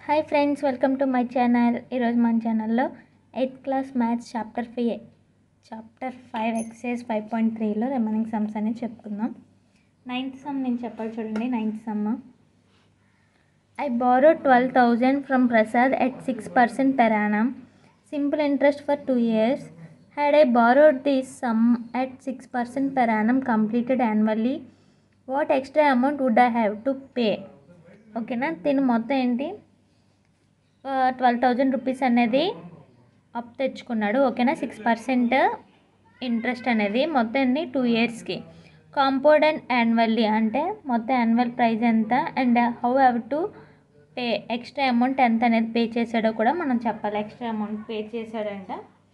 Hi friends welcome to my channel ఈరోజు మన ఛానల్లో eighth class maths chapter five chapter five exercise five point త్రీలో remaining sums అనేది చెప్పుకుందాం నైన్త్ సమ్ నేను చెప్పాలి చూడండి ninth sum I borrow twelve thousand from Prasad at six percent per annum simple interest for two years had I borrowed this sum at six percent per annum completed annually what extra amount would I have to pay ఓకేనా దీని మొత్తం ఏంటి twelve thousand rupees అనేది అప్ తెచ్చుకున్నాడు ఓకేనా six percent interest అనేది మొత్తం ఎన్ని టూ ఇయర్స్కి కాంపౌండ్ అండ్ యాన్యువల్లీ అంటే మొత్తం యాన్యువల్ ప్రైస్ ఎంత and how have to pay extra amount ఎంత అనేది పే చేశాడో కూడా మనం చెప్పాలి ఎక్స్ట్రా అమౌంట్ పే చేశాడంట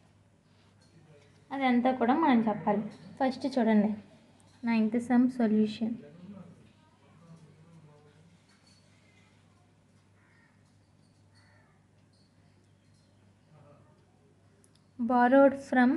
అదంతా కూడా మనం చెప్పాలి ఫస్ట్ చూడండి ninth sum solution borrowed from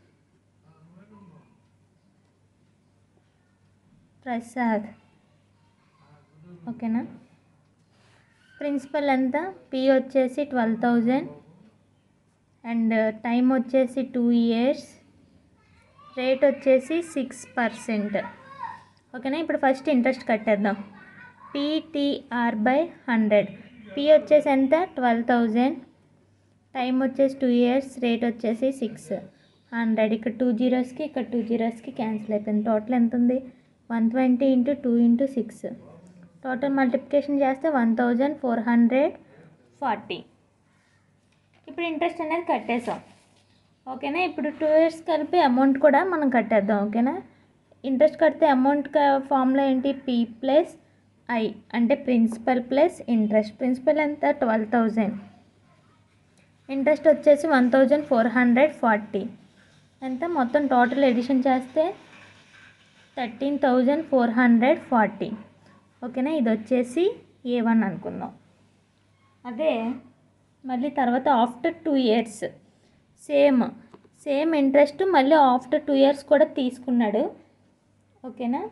Prasad ఓకేనా ప్రిన్సిపల్ ఎంత పి వచ్చేసి ట్వెల్వ్ థౌజండ్ అండ్ టైం వచ్చేసి టూ ఇయర్స్ రేట్ వచ్చేసి సిక్స్ పర్సెంట్ ఓకేనా ఇప్పుడు ఫస్ట్ ఇంట్రెస్ట్ కట్టేద్దాం పీటీఆర్ బై హండ్రెడ్ పి వచ్చేసి ఎంత ట్వెల్వ్ థౌజండ్ టైం వచ్చేసి టూ ఇయర్స్ రేట్ వచ్చేసి సిక్స్ హండ్రెడ్ ఇక్కడ టూ జీరోస్కి ఇక్కడ టూ జీరోస్కి క్యాన్సిల్ అయిపోయింది టోటల్ ఎంత ఉంది one twenty into two into six total multiplication చేస్తే one thousand four hundred forty ఇప్పుడు ఇంట్రెస్ట్ అనేది కట్టేసాం ఓకేనా ఇప్పుడు టూ ఇయర్స్ కలిపి అమౌంట్ కూడా మనం కట్టేద్దాం ఓకేనా ఇంట్రెస్ట్ కడితే అమౌంట్ ఫార్ములా ఏంటి పీ ప్లస్ ఐ అంటే ప్రిన్సిపల్ ప్లస్ ఇంట్రెస్ట్ ప్రిన్సిపల్ ఎంత ట్వెల్వ్ థౌజండ్ ఇంట్రెస్ట్ వచ్చేసి one thousand four hundred forty ఎంత మొత్తం టోటల్ ఎడిషన్ చేస్తే thirteen thousand four hundred forty ఓకేనా ఇది వచ్చేసి ఏ వన్ అనుకుందాం అదే మళ్ళీ తర్వాత after two years same same interest మళ్ళీ ఆఫ్టర్ టూ ఇయర్స్ కూడా తీసుకున్నాడు ఓకేనా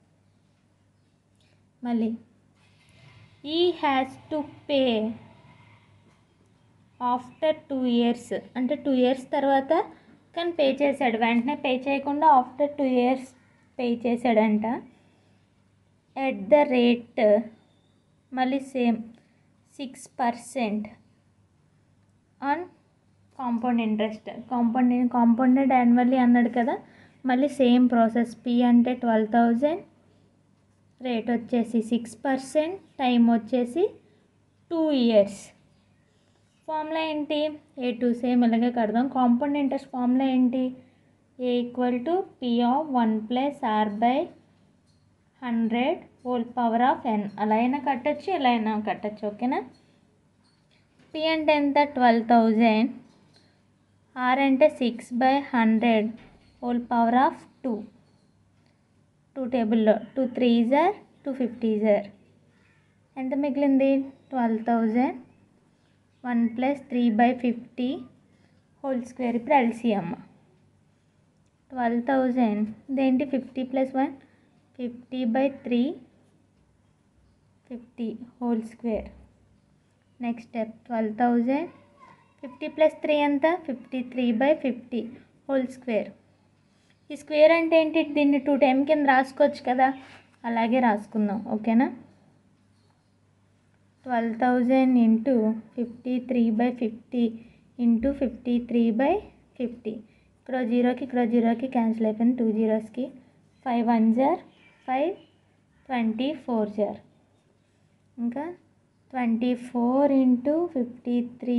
మళ్ళీ ఈ has to pay after two years అంటే టూ ఇయర్స్ తర్వాత కానీ పే చేశాడు వెంటనే పే చేయకుండా ఆఫ్టర్ టూ ఇయర్స్ పే చేశాడంట ఎట్ ద రేట్ మళ్ళీ same six percent on compound interest compound compounded annually అన్నాడు కదా మళ్ళీ సేమ్ ప్రాసెస్ పి అంటే ట్వెల్వ్ థౌజండ్ రేట్ వచ్చేసి సిక్స్ పర్సెంట్ టైం వచ్చేసి టూ ఇయర్స్ ఫార్ములా ఏంటి ఏ టూ సేమ్ ఇలాగే కడదాం కాంపౌండ్ ఇంట్రెస్ట్ ఫార్ములా ఏంటి A equal to P of one plus R by hundred whole power of N అలా అయినా కట్టచ్చు ఇలా అయినా కట్టచ్చు ఓకేనా పి అంటే ఎంత ట్వెల్వ్ థౌజండ్ ఆర్ అంటే six by hundred whole power of two two టేబుల్లో టూ త్రీ జార్ టూ ఫిఫ్టీ జార్ ఎంత మిగిలింది twelve thousand one plus three by fifty whole square ఇప్పుడు ఎల్సిఎం ట్వెల్వ్ థౌజండ్ ఇదేంటి fifty plus one fifty by three fifty whole square next step twelve thousand fifty plus three ఎంత fifty three by fifty whole square ఈ square అంటే ఏంటి దీన్ని two time కింద రాసుకోవచ్చు కదా అలాగే రాసుకుందాం ఓకేనా twelve thousand into fifty three by fifty into fifty three by fifty ఇక్కడ జీరోకి ఇక్కడ జీరోకి క్యాన్సిల్ అయిపోయింది టూ జీరోస్కి five one jar five twenty four జార్ ఇంకా twenty four into fifty three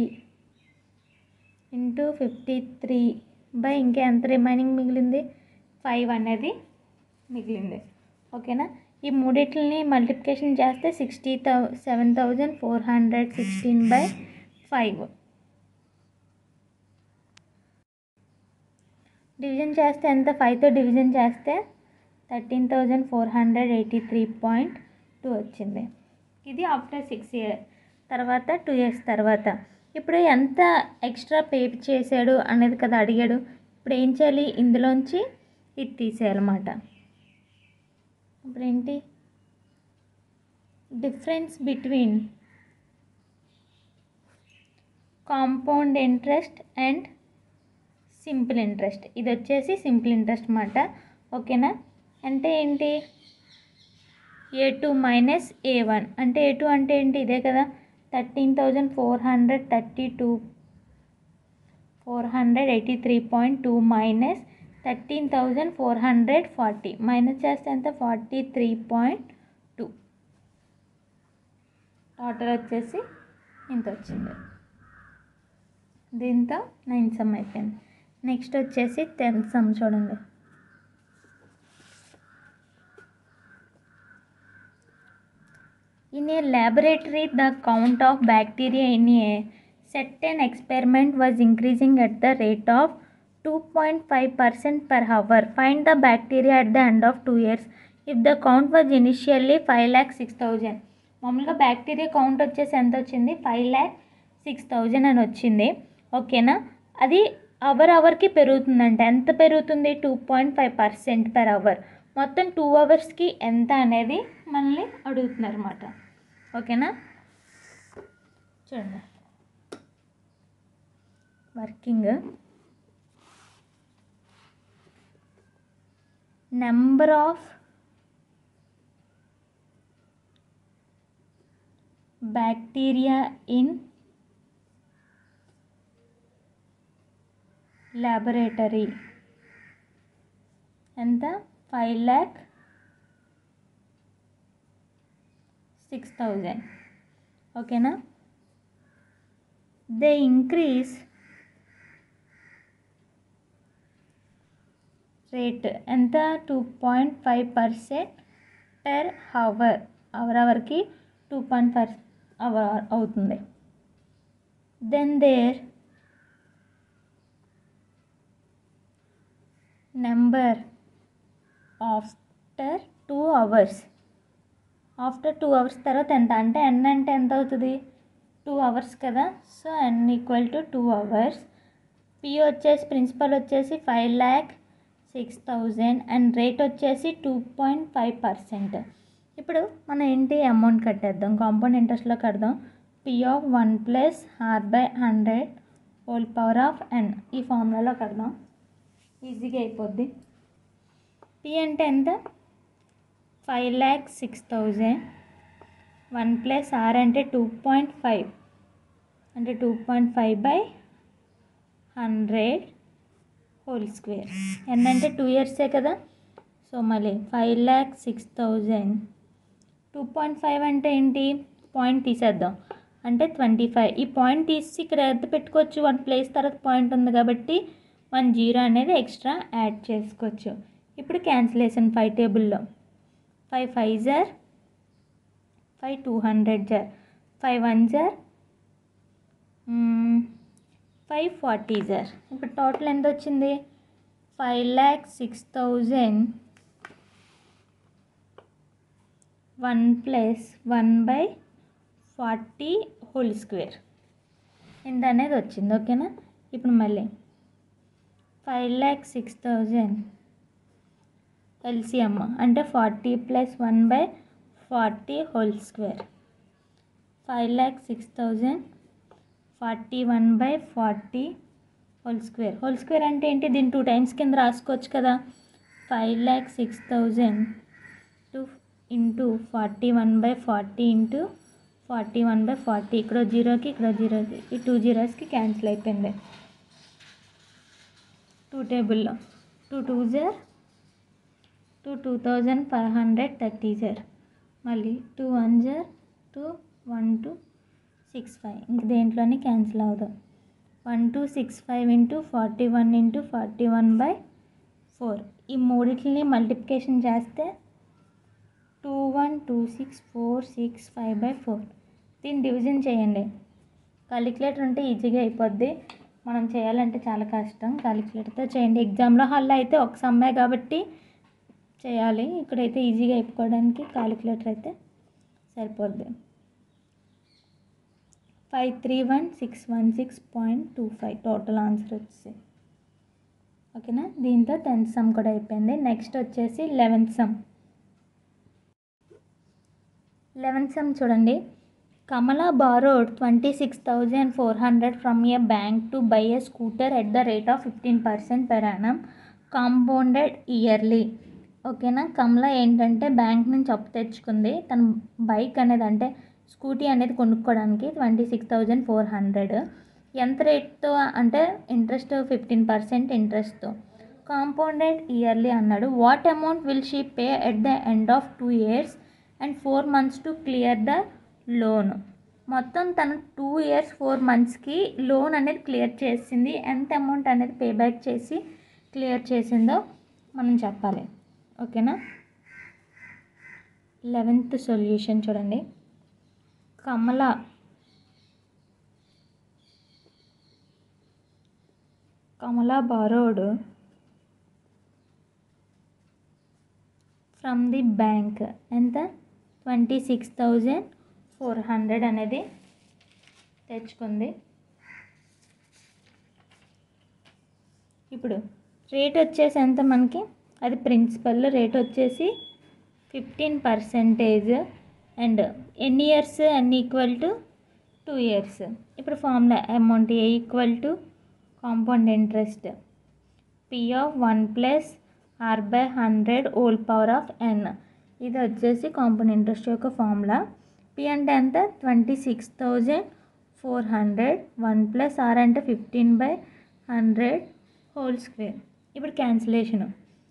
into fifty three by ఇంకా ఎంత రిమైనింగ్ మిగిలింది ఫైవ్ అనేది మిగిలింది ఓకేనా ఈ మూడిట్లని మల్టిప్లికేషన్ చేస్తే sixty thou seven thousand four hundred sixteen by five division చేస్తే ఎంత ఫైవ్తో డివిజన్ చేస్తే thirteen thousand four hundred eighty three point two వచ్చింది ఇది ఆఫ్టర్ సిక్స్ ఇయర్ తర్వాత టూ ఇయర్స్ తర్వాత ఇప్పుడు ఎంత ఎక్స్ట్రా పే చేశాడు అనేది కదా అడిగాడు ఇప్పుడు ఏం చేయాలి ఇందులోంచి ఇది తీసేయాలన్నమాట ఇప్పుడు ఏంటి difference between compound interest and simple interest ఇది వచ్చేసి సింపుల్ ఇంట్రెస్ట్ అన్నమాట ఓకేనా అంటే ఏంటి A two minus A one అంటే ఏ టూ అంటే ఏంటి ఇదే కదా thirteen thousand four hundred thirty two four hundred eighty three point two minus thirteen thousand four hundred forty minus చేస్తే ఎంత forty three point two total వచ్చేసి ఇంత వచ్చింది దీంతో నైన్ సమ్ అయిపోయింది నెక్స్ట్ వచ్చేసి టెన్త్ సమ్ చూడండి In a laboratory, the count of bacteria in a certain experiment was increasing at the rate of 2.5% per hour. Find the bacteria at the end of 2 years. If the count was initially 5 lakh 6000. మామూలుగా bacteria count వచ్చేసి ఎంత వచ్చింది five lakh six thousand అని వచ్చింది ఓకేనా అది hour అవర్కి పెరుగుతుందంట ఎంత పెరుగుతుంది two point five percent per hour మొత్తం టూ అవర్స్కి ఎంత అనేది మనల్ని అడుగుతున్నారు అనమాట ఓకేనా చూడండి working number of bacteria in laboratory ఎంత ఫైవ్ ల్యాక్ సిక్స్ థౌజండ్ ఓకేనా దే ఇంక్రీజ్ రేట్ ఎంత two point five percent per hour hour అవర్కి టూ పాయింట్ ఫైవ్ అవర్ అవుతుంది then their number after two hours after two hours తర్వాత ఎంత అంటే N అంటే ఎంత అవుతుంది టూ అవర్స్ కదా so N equal to two hours P వచ్చేసి ప్రిన్సిపల్ వచ్చేసి five lakh six thousand and rate వచ్చేసి టూ పాయింట్ ఫైవ్ పర్సెంట్ ఇప్పుడు మనం ఏంటి అమౌంట్ కట్టేద్దాం కాంపౌండ్ ఇంట్రెస్ట్లో కడదాం P of one plus R by hundred whole power of N ఈ ఫార్ములాలో కడదాం ఈజీగా అయిపోద్ది పి అంటే ఎంత five lakh six thousand one plus R అంటే టూ పాయింట్ ఫైవ్ అంటే two point five by hundred whole square N అంటే టూ ఇయర్సే కదా సో మళ్ళీ five lakh six thousand two point five అంటే ఏంటి పాయింట్ తీసేద్దాం అంటే ట్వంటీ ఫైవ్ ఈ పాయింట్ తీసి ఇక్కడ ఎంత పెట్టుకోవచ్చు వన్ ప్లేస్ తర్వాత పాయింట్ ఉంది కాబట్టి వన్ జీరో అనేది ఎక్స్ట్రా యాడ్ చేసుకోవచ్చు ఇప్పుడు క్యాన్సిలేషన్ ఫైవ్ టేబుల్లో ఫైవ్ ఫైవ్ జార్ ఫైవ్ టూ హండ్రెడ్ జార్ five one jar five forty జార్ ఇప్పుడు టోటల్ ఎంత వచ్చింది five lakh six thousand one plus one by forty whole square ఇంత అనేది వచ్చింది ఓకేనా ఇప్పుడు మళ్ళీ five lakh six thousand LCM అంటే forty plus one by forty whole square five lakh six thousand forty one by forty whole square whole square అంటే ఏంటి దీన్ని టూ టైమ్స్ కింద రాసుకోవచ్చు కదా five lakh six thousand two into forty one by forty into forty one by forty ఇక్కడ జీరోకి ఇక్కడ జీరోకి ఈ టూ జీరోస్కి క్యాన్సిల్ అయిపోయింది టూ టేబుల్లో టూ టూ జర్ two two thousand five hundred thirty జర్ మళ్ళీ టూ వన్ జర్ two one two six five ఇంక దేంట్లోనే క్యాన్సిల్ అవుదాం one two six five into forty one into forty one by four ఈ మూడింటిని మల్టిప్లికేషన్ చేస్తే two one two six four six five by four దీన్ని డివిజన్ చేయండి calculator ఉంటే ఈజీగా అయిపోద్ది మనం చేయాలంటే చాలా కష్టం కాలిక్యులేటర్తో చేయండి ఎగ్జామ్లో హాల్లో అయితే ఒక సమ్మే కాబట్టి చేయాలి ఇక్కడైతే ఈజీగా అయిపోవడానికి కాలిక్యులేటర్ అయితే సరిపోద్ది five three one six one six point two five total answer వచ్చేసి ఓకేనా దీంతో టెన్త్ సమ్ కూడా అయిపోయింది నెక్స్ట్ వచ్చేసి లెవెన్త్ సమ్ లెవెన్త్ సమ్ చూడండి Kamala borrowed 26,400 from a bank to buy a scooter at the rate of 15% per annum compounded yearly. ఓకేనా కమల ఏంటంటే bank నుంచి అప్పు తెచ్చుకుంది తన బైక్ అనేది అంటే స్కూటీ అనేది కొనుక్కోవడానికి twenty six thousand four hundred ఎంత రేట్తో అంటే ఇంట్రెస్ట్ ఫిఫ్టీన్ పర్సెంట్ ఇంట్రెస్ట్తో కాంపౌండెడ్ ఇయర్లీ అన్నాడు what amount will she pay at the end of two years and four months to clear the loan మొత్తం తను టూ ఇయర్స్ ఫోర్ మంత్స్కి loan అనేది clear చేసింది ఎంత అమౌంట్ అనేది పే బ్యాక్ చేసి క్లియర్ చేసిందో మనం చెప్పాలి ఓకేనా లెవెన్త్ సొల్యూషన్ చూడండి Kamala Kamala borrowed from the bank ఎంత twenty six thousand four hundred అనేది తెచ్చుకుంది ఇప్పుడు రేట్ వచ్చేసి ఎంత మనకి అది ప్రిన్సిపల్ రేట్ వచ్చేసి ఫిఫ్టీన్ పర్సెంటేజ్ అండ్ ఎన్ని years N equal to two years ఇప్పుడు formula amount A equal to compound interest P of one plus R by hundred whole power of N ఇది వచ్చేసి కాంపౌండ్ ఇంట్రెస్ట్ యొక్క formula P అంటే ఎంత twenty six thousand four hundred one plus R అంటే fifteen by hundred whole square ఇప్పుడు cancellation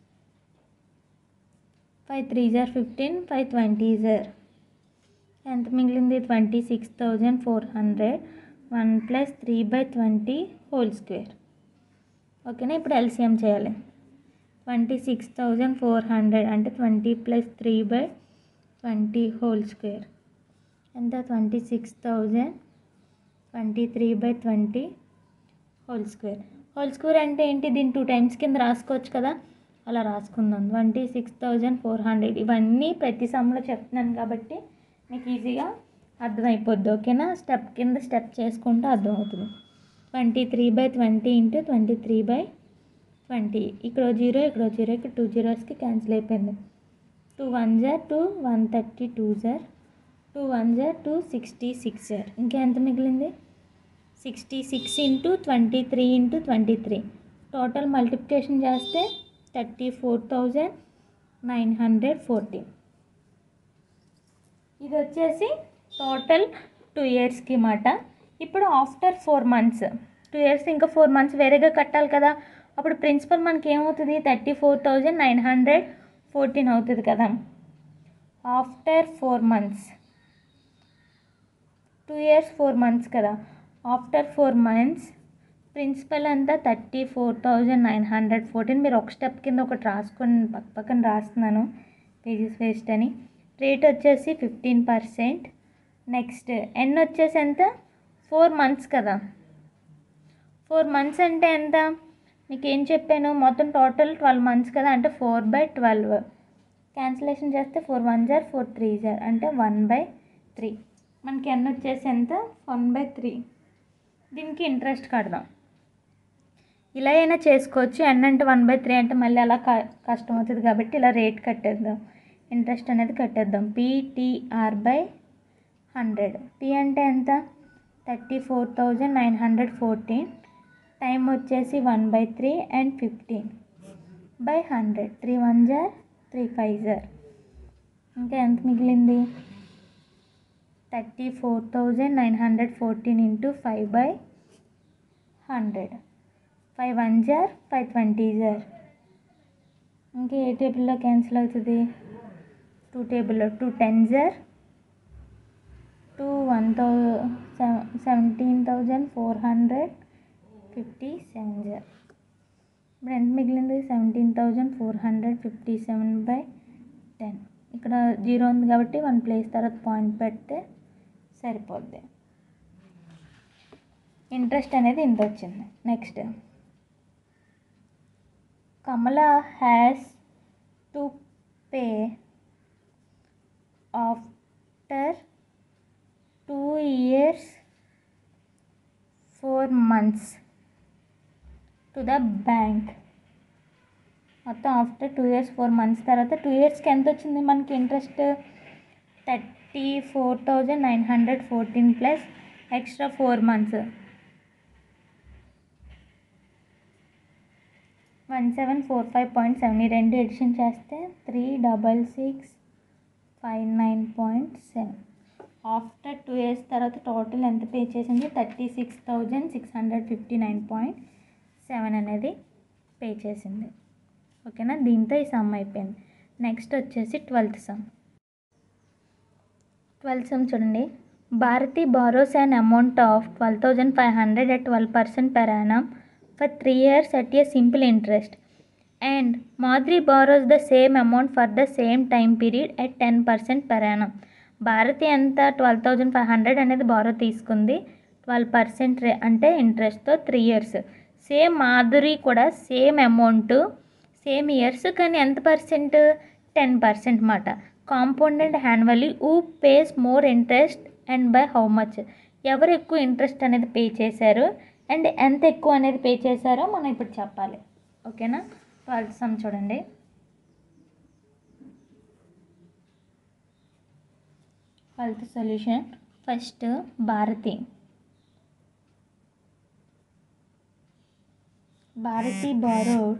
five three are fifteen five twenty are ఎంత మిగిలింది twenty six thousand four hundred one plus three by twenty whole square ఓకేనా ఇప్పుడు LCM చేయాలి twenty six thousand four hundred అంటే twenty plus three by twenty whole square ఎంత twenty six thousand twenty three by twenty whole square whole square అంటే ఏంటి దీన్ని two times కింద రాసుకోవచ్చు కదా అలా రాసుకుందాం twenty six thousand four hundred ఇవన్నీ ప్రతి సమ్లో చెప్తున్నాను కాబట్టి మీకు ఈజీగా అర్థమైపోద్ది ఓకేనా స్టెప్ కింద స్టెప్ చేసుకుంటే అర్థమవుతుంది twenty three by twenty into twenty three by twenty ఇక్కడ జీరో ఇక్కడ జీరో ఇక్కడ టూ జీరోస్కి క్యాన్సిల్ అయిపోయింది two one are two one thirty two are two one are two sixty six are ఇంకా ఎంత మిగిలింది sixty six into twenty three into twenty three total multiplication చేస్తే thirty four thousand nine hundred fourteen ఇది వచ్చేసి total two ఇయర్స్కి మాట ఇప్పుడు after four months two years ఇంకా ఫోర్ మంత్స్ వేరేగా కట్టాలి కదా అప్పుడు ప్రిన్సిపల్ మనకి ఏమవుతుంది thirty four thousand nine hundred fourteen అవుతుంది కదా after four months two years four months కదా ఆఫ్టర్ ఫోర్ మంత్స్ ప్రిన్సిపల్ అంతా thirty four thousand nine hundred fourteen మీరు ఒక స్టెప్ కింద ఒకటి రాసుకొని పక్క పక్కన రాస్తున్నాను పేజెస్ వేస్ట్ అని రేట్ వచ్చేసి ఫిఫ్టీన్ పర్సెంట్ నెక్స్ట్ ఎన్ వచ్చేసి ఎంత ఫోర్ మంత్స్ కదా ఫోర్ మంత్స్ అంటే ఎంత మీకు ఏం చెప్పాను మొత్తం టోటల్ ట్వెల్వ్ మంత్స్ కదా అంటే ఫోర్ బై ట్వెల్వ్ క్యాన్సిలేషన్ చేస్తే four one are four three are అంటే వన్ బై త్రీ మనకి ఎన్ వచ్చేసి ఎంత వన్ బై త్రీ దీనికి ఇంట్రెస్ట్ కడదాం ఇలా అయినా చేసుకోవచ్చు ఎన్ అంటే వన్ బై త్రీ అంటే మళ్ళీ అలా క కష్టం అవుతుంది కాబట్టి ఇలా రేట్ కట్టేద్దాం ఇంట్రెస్ట్ అనేది కట్టేద్దాం పీటీఆర్ బై హండ్రెడ్ టీ అంటే ఎంత thirty four thousand nine hundred fourteen time వచ్చేసి one by three and fifteen by hundred three one are three five are ఇంకా ఎంత మిగిలింది thirty four thousand nine hundred fourteen into five by hundred five one jar five twenty are ఇంకా ఏ టేబుల్లో cancel అవుతుంది two టేబుల్లో two ten are two one థౌ seventeen thousand four hundred fifty seven jar ఇప్పుడు ఎంత మిగిలింది seventeen thousand four hundred fifty seven by ten ఇక్కడ జీరో ఉంది కాబట్టి వన్ ప్లేస్ తర్వాత పాయింట్ పెడితే సరిపోద్ది ఇంట్రెస్ట్ అనేది ఇంత వచ్చింది next Kamala has to pay after two years four months to the bank మొత్తం after two years four months తర్వాత టూ ఇయర్స్కి ఎంత వచ్చింది మనకి interest thirty four thousand nine hundred fourteen plus extra four months one seven four five point seven ఈ రెండు addition చేస్తే three double six five nine point seven after two years తర్వాత total ఎంత పే చేసింది thirty six thousand six hundred fifty nine point seven అనేది pay చేసింది ఓకేనా దీంతో ఈ సమ్ అయిపోయింది నెక్స్ట్ వచ్చేసి ట్వెల్త్ సమ్ ట్వెల్త్ సమ్ చూడండి Bharati borrows an amount of twelve thousand five hundred at twelve percent per annum for three years at a simple interest and Madhuri borrows the same amount for the same time period at ten percent per annum Bharati ఎంత twelve thousand five hundred అనేది borrow తీసుకుంది twelve percent rate అంటే ఇంట్రెస్ట్తో three years same Madhuri కూడా same amount same years కానీ ఎంత percent ten percent మాట compounded annually uh pays more interest and by how much ఎవరు ఎక్కువ ఇంట్రెస్ట్ అనేది పే చేశారు అండ్ ఎంత ఎక్కువ అనేది పే చేశారో మనం ఇప్పుడు చెప్పాలి ఓకేనా ట్వెల్త్ సమ్ చూడండి twelfth solution first Bharati Bharati borrowed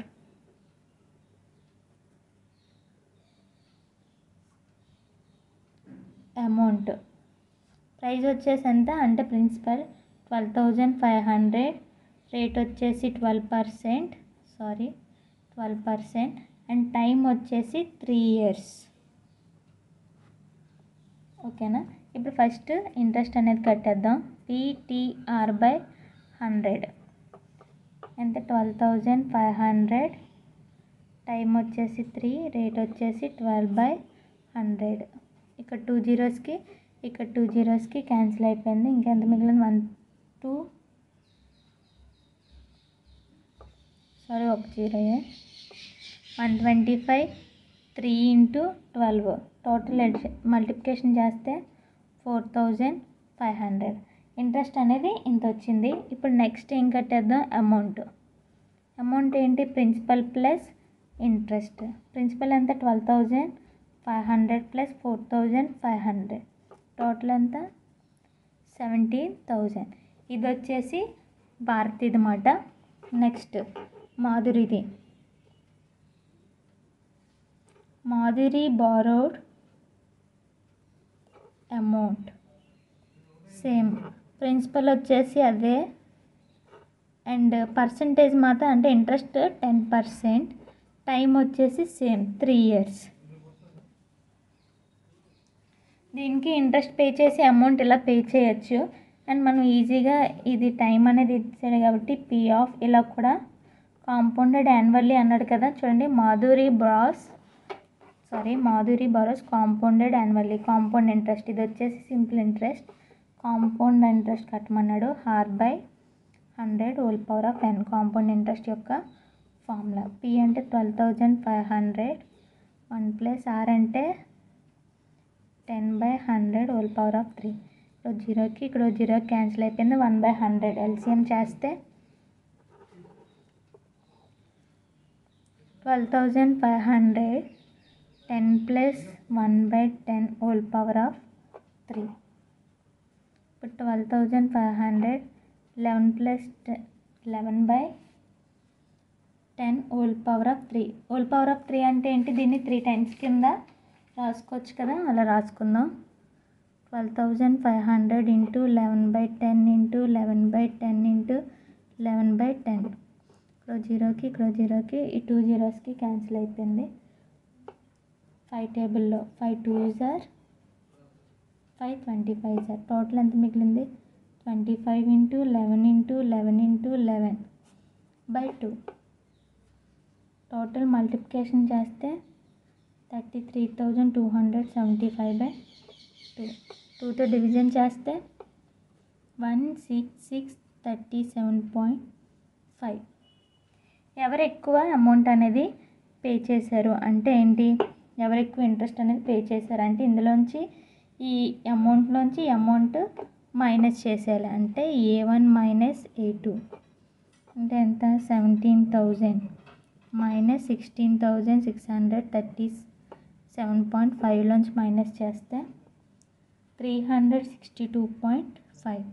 amount price వచ్చేసి ఎంత అంటే principal twelve thousand five hundred rate వచ్చేసి twelve percent sorry twelve percent and time వచ్చేసి త్రీ ఇయర్స్ ఓకేనా ఇప్పుడు ఫస్ట్ ఇంట్రెస్ట్ అనేది కట్టేద్దాం పీటీఆర్ బై హండ్రెడ్ ఎంత twelve thousand five hundred time వచ్చేసి త్రీ రేట్ వచ్చేసి ట్వెల్వ్ బై హండ్రెడ్ ఇక్కడ టూ జీరోస్కి ఇక్కడ టూ జీరోస్కి క్యాన్సిల్ అయిపోయింది ఇంకెంత మిగిలిన వన్ టూ సారీ ఒక zero one twenty five three into twelve total addition multiplication చేస్తే four thousand five hundred interest అనేది ఇంత వచ్చింది ఇప్పుడు నెక్స్ట్ ఏం కట్టేద్దాం అమౌంట్ అమౌంట్ ఏంటి ప్రిన్సిపల్ ప్లస్ ఇంట్రెస్ట్ ప్రిన్సిపల్ ఎంత twelve thousand five hundred plus four thousand five hundred total ఎంత సెవెంటీన్ థౌజండ్ ఇది వచ్చేసి భారతీది మాట నెక్స్ట్ మాధురిది Madhuri borrowed amount same principal వచ్చేసి అదే అండ్ పర్సంటేజ్ మాత్రం అంటే ఇంట్రెస్ట్ టెన్ పర్సెంట్ టైం వచ్చేసి సేమ్ త్రీ ఇయర్స్ దీనికి ఇంట్రెస్ట్ పే చేసి అమౌంట్ ఇలా పే చేయొచ్చు అండ్ మనం ఈజీగా ఇది టైం అనేది ఇచ్చాడు కాబట్టి పీ ఆఫ్ ఇలా కూడా కాంపౌండెడ్ యాన్యువల్లీ అన్నాడు కదా చూడండి Madhuri borrows sorry Madhuri borrows compounded annually compound interest ఇది వచ్చేసి సింపుల్ ఇంట్రెస్ట్ కాంపౌండ్ ఇంట్రెస్ట్ కట్టమన్నాడు R by hundred whole power of N compound interest యొక్క ఫార్ములా పి అంటే twelve thousand five hundred one plus R అంటే ten by hundred whole power of three ఇక్కడ జీరోకి ఇక్కడ zero cancel అయిపోయింది one by hundred LCM చేస్తే twelve thousand five hundred ten plus one by ten whole power of three ఇప్పుడు twelve thousand five hundred eleven plus eleven by ten whole power of three whole power of three అంటే ఏంటి దీన్ని three times కింద రాసుకోవచ్చు కదా అలా రాసుకుందాం twelve thousand five hundred into eleven by ten into eleven by ten into eleven by ten ఇక్కడ జీరోకి ఇక్కడ జీరోకి ఈ టూ జీరోస్కి క్యాన్సిల్ అయిపోయింది ఫైవ్ టేబుల్లో five two are five twenty five are total ఎంత మిగిలింది twenty five into eleven into eleven into eleven by two total multiplication చేస్తే thirty three thousand two hundred seventy five by two టూతో division చేస్తే one six six thirty seven point five ఎవరు ఎక్కువ amount అనేది pay చేశారు అంటే ఏంటి ఎవరు ఎక్కువ ఇంట్రెస్ట్ అనేది పే చేశారు అంటే ఇందులోంచి ఈ అమౌంట్లోంచి అమౌంట్ మైనస్ చేసేయాలి అంటే A one minus A two అంటే ఎంత seventeen thousand minus sixteen thousand six hundred thirty seven point ఫైవ్లోంచి మైనస్ చేస్తే three hundred sixty two point five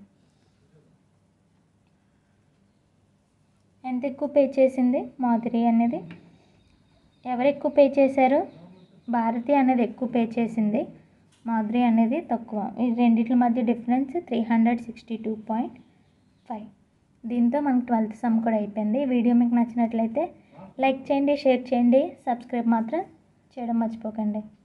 ఎంత ఎక్కువ పే చేసింది మాధురి అనేది ఎవరు ఎక్కువ పే చేశారు భారతి అనేది ఎక్కువ పే చేసింది మాధురి అనేది తక్కువ ఈ రెండింటి మధ్య difference three hundred sixty two point five దీంతో మనకు ట్వెల్త్ సమ్ కూడా అయిపోయింది ఈ వీడియో మీకు నచ్చినట్లయితే లైక్ చేయండి షేర్ చేయండి సబ్స్క్రైబ్ మాత్రం చేయడం మర్చిపోకండి